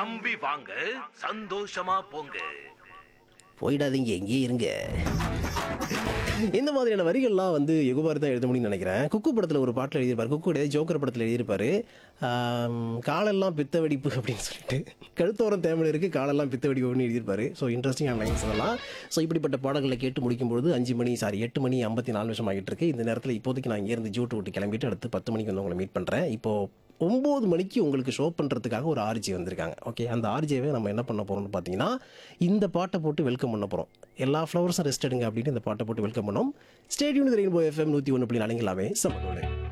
நம்பி வாங்க சந்தோஷமா போங்க போயிடாதீங்க எங்கேயே இருங்க இந்த மாதிரியான வரிகள்லாம் வந்து யுகபாரி தான் எழுத முடியும்னு நினைக்கிறேன் குக்கு படத்தில் ஒரு பாட்டில் எழுதியிருப்பார் குக்கு கிடையாது ஜோக்கர் படத்தில் எழுதியிருப்பாரு ஆம், காலெல்லாம் பித்த வெடிப்பு அப்படின்னு சொல்லிட்டு கழுத்தோரம் தேமல் இருக்குது காலெல்லாம் பித்த வெடிப்புன்னு எழுதியிருப்பாரு ஸோ இன்ட்ரெஸ்டிங்கான லைன்ஸ் அதெல்லாம் ஸோ இப்படிப்பட்ட பாடல்களை கேட்டு முடிக்கும்பொழுது அஞ்சு மணி சாரி எட்டு மணி ஐம்பத்தி நாலு நிமிஷம் ஆகிட்டு இருக்கு இந்த நேரத்தில் இப்போதைக்கு நான் இங்கேருந்து ஜூட்டு விட்டு கிளம்பிட்டு அடுத்து பத்து மணிக்கு வந்து உங்களை மீட் பண்ணுறேன் இப்போது ஒம்பது மணிக்கு உங்களுக்கு ஷோ பண்ணுறதுக்காக ஒரு ஆர்ஜி வந்திருக்காங்க ஓகே அந்த ஆர்ஜியை நம்ம என்ன பண்ண போகிறோம்னு பார்த்தீங்கன்னா இந்த பாட்டை போட்டு வெல்கம் பண்ண போகிறோம் எல்லா ஃப்ளவர்ஸும் ரெஸ்ட் எடுங்க அப்படின்னு இந்த பாட்டை போட்டு வெல்கம் பண்ணோம் ஸ்டேடியம் ரெயின்போ எஃப்எம் நூற்றி ஒன்று புள்ளி நாளைங்களாமே சமநூல்